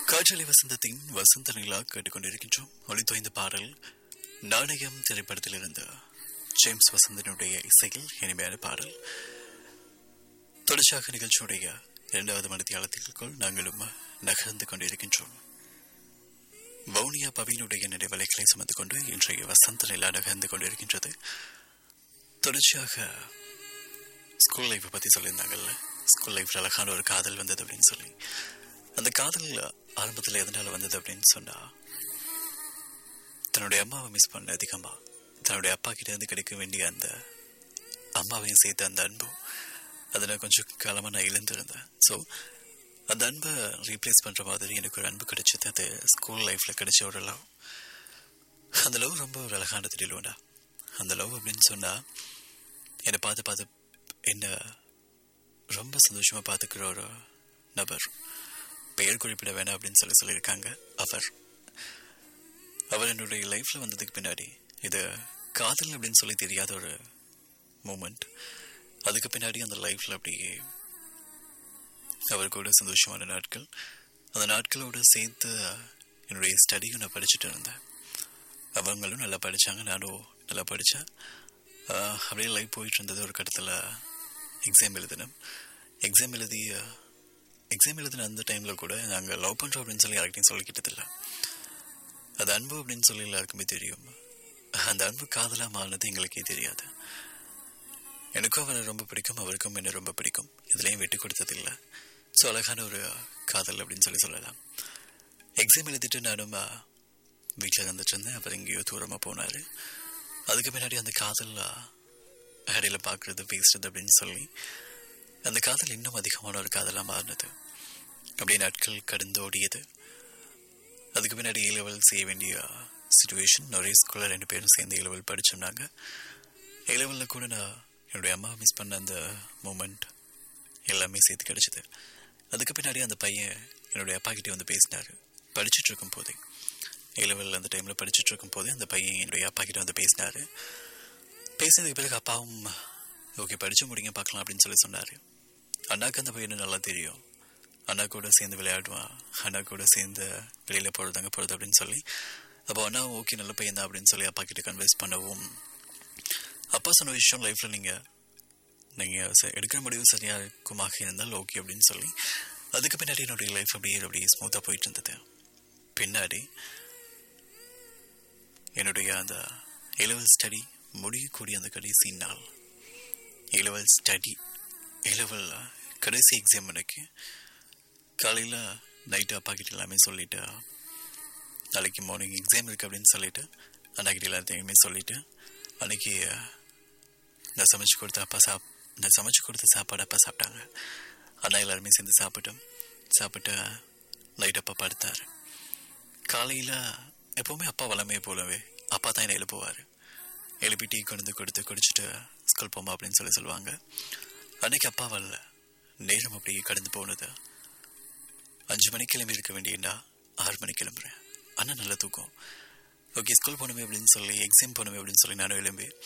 காற்றலை வசந்தத்தின் வசந்த நிலா கேட்டுக்கொண்டிருக்கின்றோம் ஒளித்தோய்ந்த பாடல் நாணயம் திரைப்படத்திலிருந்து ஜேம்ஸ் வசந்தனுடைய இசையில் இனிமையான பாடல் தொடர்ச்சியாக நிகழ்ச்சியுடைய இரண்டாவது மணித்தியாலத்திற்குள் நாங்களும் நகர்ந்து கொண்டிருக்கின்றோம் வவுனியா பவியினுடைய நினைவலைகளை சுமந்து கொண்டு இன்றைய வசந்த நிலா நகர்ந்து கொண்டிருக்கின்றது தொடர்ச்சியாக ஸ்கூல் லைஃப்பை பற்றி சொல்லியிருந்தாங்கல்ல ஸ்கூல் லைஃப்பில் அழகான ஒரு காதல் வந்தது அப்படின்னு சொல்லி அந்த காதல் ஆரம்பத்தில் எதனால வந்தது அப்படின்னு சொன்னா தன்னுடைய அம்மாவை மிஸ் பண்ண அதிகமா தன்னுடைய அப்பா கிட்ட இருந்து கிடைக்க வேண்டிய அந்த அம்மாவையும் சேர்த்து அந்த அன்பும் அதில் கொஞ்சம் காலமாக நான் இழந்திருந்தேன் ஸோ அந்த அன்பை ரீப்ளேஸ் பண்ணுற மாதிரி எனக்கு ஒரு அன்பு கிடைச்சது அது ஸ்கூல் லைஃப்பில் கிடைச்ச ஒரு லவ் அந்த லவ் ரொம்ப ஒரு அழகான திடீர்டா அந்த லவ் அப்படின்னு சொன்னால் என்னை பார்த்து பார்த்து என்ன ரொம்ப சந்தோஷமாக பார்த்துக்கிற ஒரு நபர் பெயர் குறிப்பிட வேணாம் அப்படின்னு சொல்லி சொல்லியிருக்காங்க அவர் அவர் என்னுடைய லைஃப்பில் வந்ததுக்கு பின்னாடி இது காதல் அப்படின்னு சொல்லி தெரியாத ஒரு மூமெண்ட் அதுக்கு பின்னாடி அந்த லைஃப்பில் அப்படியே அவர் கூட சந்தோஷமான நாட்கள் அந்த நாட்களோடு சேர்த்து என்னுடைய ஸ்டடியும் நான் படிச்சுட்டு இருந்தேன் அவங்களும் நல்லா படித்தாங்க நானும் நல்லா படித்தேன் அப்படியே லைஃப் போயிட்டு இருந்தது ஒரு கட்டத்தில் எக்ஸாம் எழுதினேன் எக்ஸாம் எழுதி எக்ஸாம் எழுதின அந்த டைமில் கூட நாங்கள் லவ் பண்ணுறோம் அப்படின்னு சொல்லி யார்கிட்டையும் சொல்லிக்கிட்டதில்ல அது அன்பு அப்படின்னு சொல்லி எல்லாருக்குமே தெரியும் அந்த அன்பு காதலாக மாறினது எங்களுக்கே தெரியாது எனக்கும் அவரை ரொம்ப பிடிக்கும் அவருக்கும் என்ன ரொம்ப பிடிக்கும் இதுலேயும் விட்டு கொடுத்ததில்லை ஸோ அழகான ஒரு காதல் அப்படின்னு சொல்லி சொல்லலாம் எக்ஸாம் எழுதிட்டு நானும் வீட்டில் வந்துட்டு இருந்தேன் அவர் எங்கேயோ தூரமாக போனார் அதுக்கு பின்னாடி அந்த காதல் இடையில பார்க்குறது பேசுறது அப்படின்னு சொல்லி அந்த காதல் இன்னும் அதிகமான ஒரு காதலாக மாறினது அப்படியே நாட்கள் கடந்து ஓடியது அதுக்கு பின்னாடி ஏ லெவல் செய்ய வேண்டிய சுச்சுவேஷன் ஒரே ஸ்கூலில் ரெண்டு பேரும் சேர்ந்து ஏ லெவல் படித்தோம்னாங்க ஏ லெவலில் கூட நான் என்னுடைய அம்மா மிஸ் பண்ண அந்த மூமெண்ட் எல்லாமே சேர்த்து கிடச்சிது அதுக்கு பின்னாடி அந்த பையன் என்னுடைய அப்பா கிட்டே வந்து பேசினார் படிச்சுட்டு இருக்கும் போதே ஏ லெவலில் அந்த டைமில் படிச்சுட்டு இருக்கும் போதே அந்த பையன் என்னுடைய அப்பா கிட்ட வந்து பேசினார் பேசினதுக்கு பிறகு அப்பாவும் ஓகே படித்து முடிங்க பார்க்கலாம் அப்படின்னு சொல்லி சொன்னார் அண்ணாக்கு அந்த பையனை நல்லா தெரியும் அண்ணா கூட சேர்ந்து விளையாடுவான் அண்ணா கூட சேர்ந்து வெளியில் போகிறது அங்கே போகிறது அப்படின்னு சொல்லி அப்போ அண்ணா ஓகே நல்ல பையன் தான் அப்படின்னு சொல்லி அப்பா கிட்ட கன்வென்ஸ் பண்ணவும் அப்பா சொன்ன விஷயம் லைஃப்பில் நீங்கள் நீங்கள் எடுக்கிற முடிவு சரியாக இருக்குமாக இருந்தால் ஓகே அப்படின்னு சொல்லி அதுக்கு பின்னாடி என்னுடைய லைஃப் அப்படியே அப்படியே ஸ்மூத்தாக போயிட்டு இருந்தது பின்னாடி என்னுடைய அந்த எலவல் ஸ்டடி முடியக்கூடிய அந்த கடைசி நாள் எலவல் ஸ்டடி எலவல் கடைசி எக்ஸாம் எனக்கு காலையில் நைட்டு அப்பா கிட்ட எல்லாமே சொல்லிட்டு நாளைக்கு மார்னிங் எக்ஸாம் இருக்குது அப்படின்னு சொல்லிட்டு அண்ணா கிட்ட எல்லாத்தையுமே சொல்லிட்டு அன்னைக்கு நான் சமைச்சு கொடுத்த அப்பா சாப் நான் சமைச்சு கொடுத்த சாப்பாடு அப்பா சாப்பிட்டாங்க அண்ணா எல்லாருமே சேர்ந்து சாப்பிட்டோம் சாப்பிட்டு நைட் அப்பா படுத்தார் காலையில் எப்போவுமே அப்பா வளமையை போலவே அப்பா தான் என்னை எழுப்புவார் எழுப்பி டீ கொண்டு கொடுத்து குடிச்சிட்டு ஸ்கூல் போமா அப்படின்னு சொல்லி சொல்லுவாங்க அன்னைக்கு அப்பா வரல நேரம் அப்படியே கடந்து போனது அஞ்சு மணிக்கு கிளம்பி இருக்க வேண்டியண்டா ஆறு மணிக்கு கிளம்புறேன் அண்ணா நல்லா தூக்கம் ஓகே ஸ்கூல் போனமே அப்படின்னு சொல்லி எக்ஸாம் போனமே அப்படின்னு சொல்லி நானும் எழும்பி